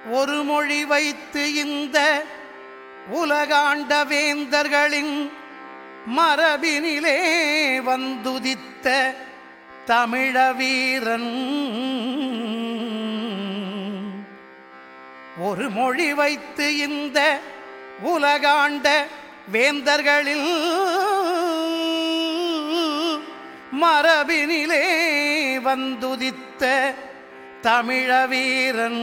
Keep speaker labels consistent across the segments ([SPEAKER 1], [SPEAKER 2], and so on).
[SPEAKER 1] ஒரு மொழி வைத்து இந்த உலகாண்ட வேந்தர்களின் மரபினிலே வந்துதித்த தமிழ வீரன் ஒரு மொழி வைத்து இந்த உலகாண்ட வேந்தர்களில் மரபினிலே வந்துதித்த தமிழ வீரன்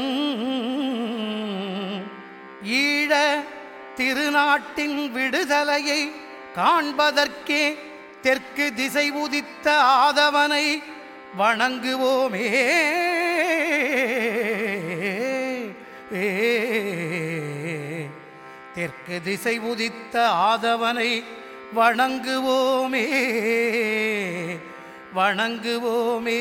[SPEAKER 1] ஈழ திருநாட்டின் விடுதலையை காண்பதற்கே தெற்கு திசை உதித்த ஆதவனை வணங்குவோமே தெற்கு திசை உதித்த ஆதவனை வணங்குவோமே வணங்குவோமே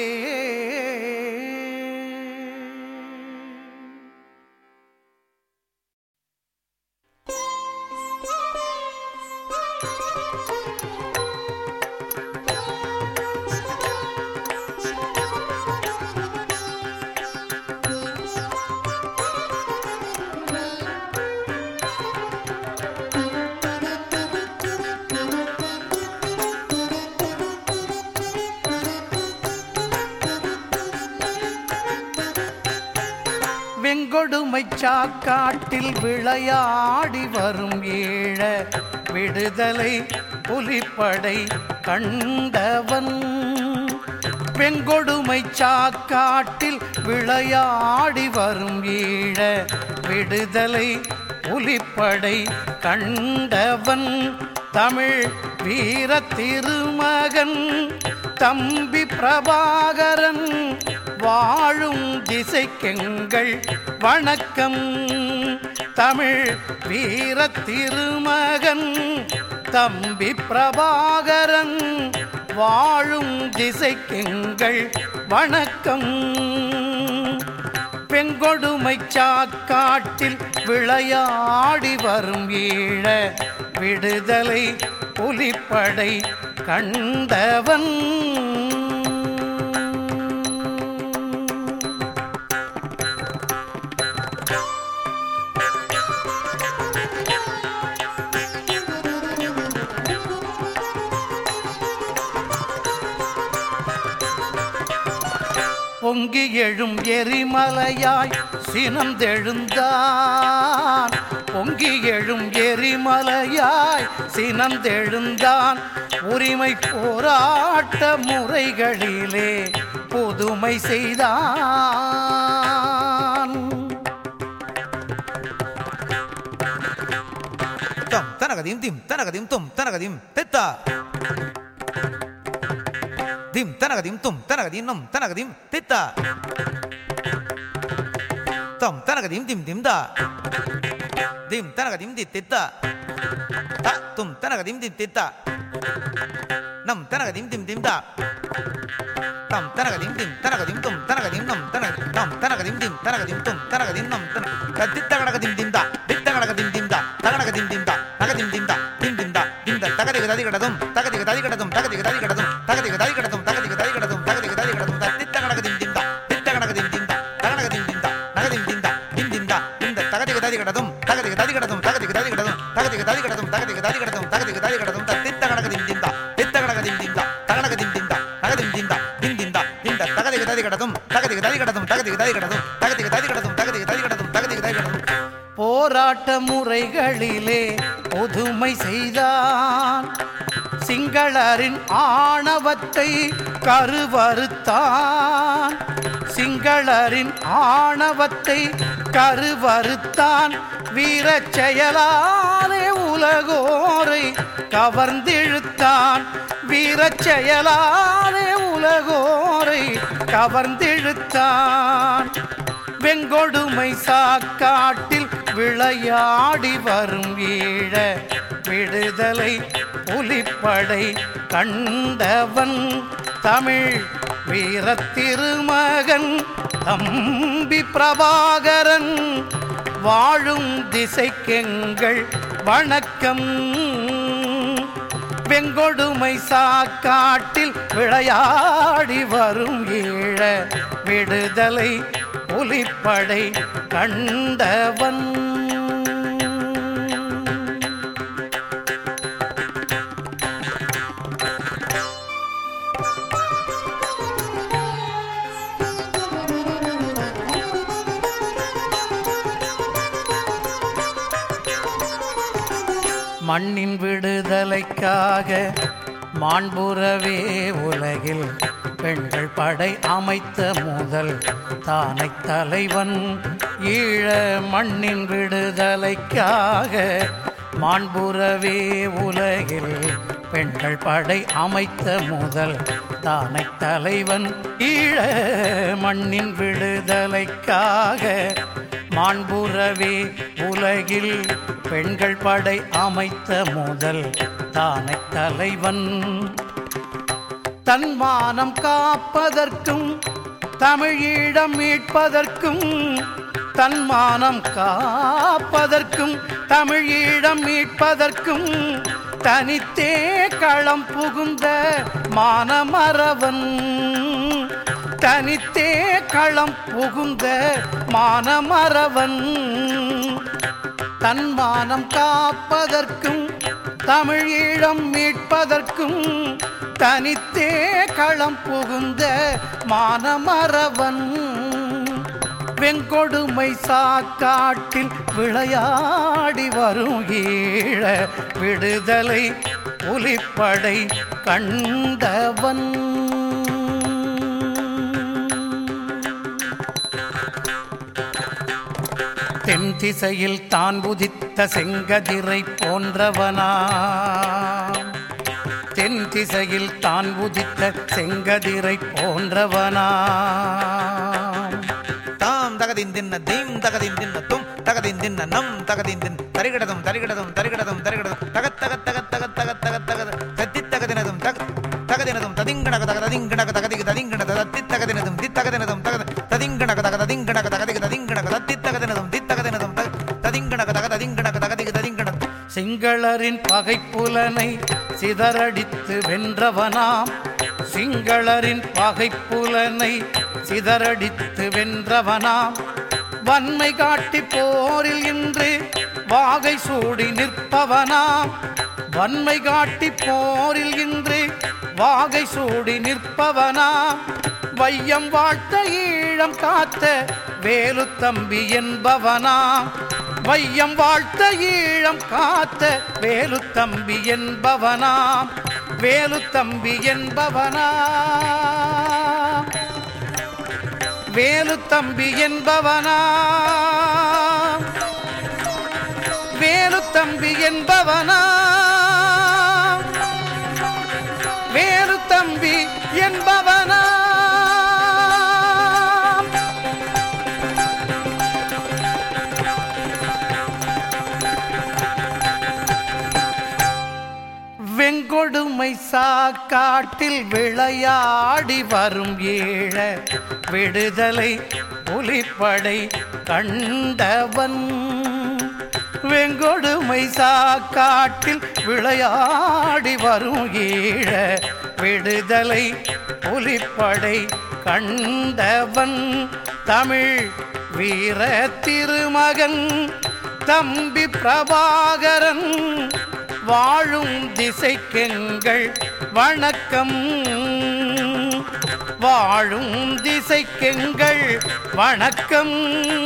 [SPEAKER 1] வெங்கொடுமை சாக்காட்டில் விளையாடி வரும் ஈழ விடுதலை புலிப்படை கண்டவன் வெங்கொடுமை சாக்காட்டில் விளையாடி வரும் ஈழ விடுதலை புலிப்படை கண்டவன் தமிழ் வீர திருமகன் தம்பி பிரபாகரன் வாழும் திசைக்கெங்கள் வணக்கம் தமிழ் வீர திருமகன் தம்பி பிரபாகரன் வாழும் திசைக்கெங்கள் வணக்கம் பெண்கொடுமை சாக்காட்டில் விளையாடி வரும் ஈழ விடுதலை புலிப்படை கண்டவன் பொங்கி எழும் எரிமலையாய் சினந்தெழுந்தான் பொங்கி எழும் எரிமலையாய் சினந்தெழுந்தான் உரிமை போராட்ட முறைகளிலே புதுமை செய்தான்
[SPEAKER 2] తం తనగదిం దిం తనగదిం తుం తనగదిం తెత్త దిం తనగదిం తుం తనగదిం నం తనగదిం తెత్త తం తనగదిం దిం దిం దా దిం తనగదిం ది తెత్త త తుం తనగదిం దిం తెత్త నం తనగదిం దిం దిం దా తం తనగదిం దిం తనగదిం తుం తనగదిం నం తన నం తనగదిం దిం తనగదిం తుం తనగదిం నం తన తత్తిత్తగడగదిం దిం దా தித்தகடகதிம் திம்தா தகடகதிம் திம்தா தகதிம் திம்தா திம் திம்தா திம்த தகதிக ததி கடதும் தகதிக ததி கடதும் தகதிக ததி கடதும் தகதிக ததி கடதும் தகதிக ததி கடதும் தகதிக ததி கடதும் தித்தகடகதிம் திம்தா தித்தகடகதிம் திம்தா தகடகதிம் திம்தா நகதிம் திம்தா திம் திம்தா திம்த தகதிக ததி கடதும் தகதிக ததி கடதும் தகதிக ததி கடதும் தகதிக ததி கடதும் தகதிக ததி கடதும் தகதிக ததி கடதும் தித்தகடகதிம் திம்தா தித்தகடகதிம் திம்தா தகடகதிம் திம்தா நகதிம் திம்தா திம் திம்தா திம்த தகதிக ததி கடதும் தகதிக ததி கடதும் தகதிக ததி கடதும் தகதிக ததி கடதும் தகதிக ததி கடதும் தகதிக ததி கடதும்
[SPEAKER 1] போராட்ட முறைகளிலே புதுமை செய்தான் சிங்களரின் ஆணவத்தை கருவறுத்தான் சிங்களரின் ஆணவத்தை கருவறுத்தான் வீரச் செயலாலே உலகோரை கவர்ந்திழுத்தான் வீரச் செயலாலே உலகோரை கவர்ந்திழுத்தான் வெங்கொடுமை சாக்காட்டில் விளையாடி வரும் ஈழ விடுதலை புலிப்படை கண்டவன் தமிழ் வீரத்திருமகன் தம்பி பிரபாகரன் வாழும் திசைக்கெங்கள் வணக்கம் வெங்கொடுமை சாக்காட்டில் விளையாடி வரும் ஈழ விடுதலை புலிப்படை கண்டவன் மண்ணின் விடுதலைக்காக மாண்புறவே உலகில் பெண்கள் படை அமைத்த முதல் தானை தலைவன் ஈழ மண்ணின் விடுதலைக்காக மாண்புறவே உலகில் பெண்கள் படை அமைத்த முதல் தானை தலைவன் ஈழ மண்ணின் விடுதலைக்காக மாண்புறவே உலகில் பெண்கள் படை அமைத்த முதல் தானை தலைவன் தன்மானம் காப்பதற்கும் தமிழீழம் மீட்பதற்கும் தன்மானம் காப்பதற்கும் தமிழீழம் மீட்பதற்கும் தனித்தே களம் புகுந்த மானமரவன் தனித்தே களம் புகுந்த மானமரவன் தன்மானம் காப்பதற்கும் தமிழீழம் மீட்பதற்கும் தனித்தே களம் புகுந்த மானமரவன் வெங்கொடுமை சாக்காட்டில் விளையாடி வரும் ஈழ விடுதலை புலிப்படை கண்டவன் தென் திசையில் தான் உதித்த செங்கதிரை போன்றவனா தென் திசையில் தான் உதித்த செங்கதிரை போன்றவனா
[SPEAKER 2] தாம் தகதின் தின்ன தீம் தகதின் தின்ன தும் தகதின் தின்ன நம் தகதின் தின் தரிகிடதும் தரிகிடதும் தரிகிடதும் தரிகிடதும் தகத் தகத் தகத் தகத் தகத் தகத் தகத் தத்தி தகதினதும் தக தகதினதும் ததிங்கணக தக ததிங்கணக தகதிக்கு ததிங்கண தத்தி தகதினதும் தி தகதினதும் தக ததிங்கணக தக ததிங்கணக தகதிக்கு ததிங்கணக தத்தி தகதினதும் தி தகதினதும் தக ததிங்கணக தக ததிங்கணக தகதிக்கு ததிங்கண
[SPEAKER 1] சிங்களரின் பகைப்புலனை சிதறடித்து வென்றவனாம் சிங்களரின் பகைப்புலனை சிதறடித்து வென்றவனாம் வன்மை காட்டி போரில் இன்று வாகை சூடி நிற்பவனாம் வன்மை காட்டி போரில் இன்று வாகை சூடி நிற்பவனாம் வையம் வாழ்த்த ஈழம் காத்த வேலு தம்பி என்பவனாம் வையம் வாழ்த்த ஈழம் காத்த வேலு தம்பி என்பவனாம் வேலு தம்பி என்பவனாம் வேலு தம்பி என்பவனாம் வேலு தம்பி என்பவனாம் வேலு தம்பி என்பவனாம் வெங்கொடுமை சாக்காட்டில் விளையாடி வரும் ஈழ விடுதலை புலிப்படை கண்டவன் வெங்கொடுமை சாக்காட்டில் விளையாடி வரும் ஈழ விடுதலை புலிப்படை கண்டவன் தமிழ் வீர திருமகன் தம்பி பிரபாகரன் வாழும் திசைக்கெங்கள் வணக்கம் வாழும் திசைக்கெங்கள் வணக்கம்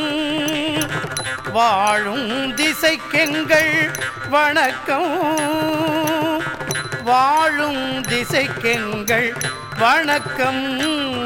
[SPEAKER 1] வாழும் திசைக்கெங்கள் வணக்கம் வாழும் திசைக்கெங்கள் வணக்கம்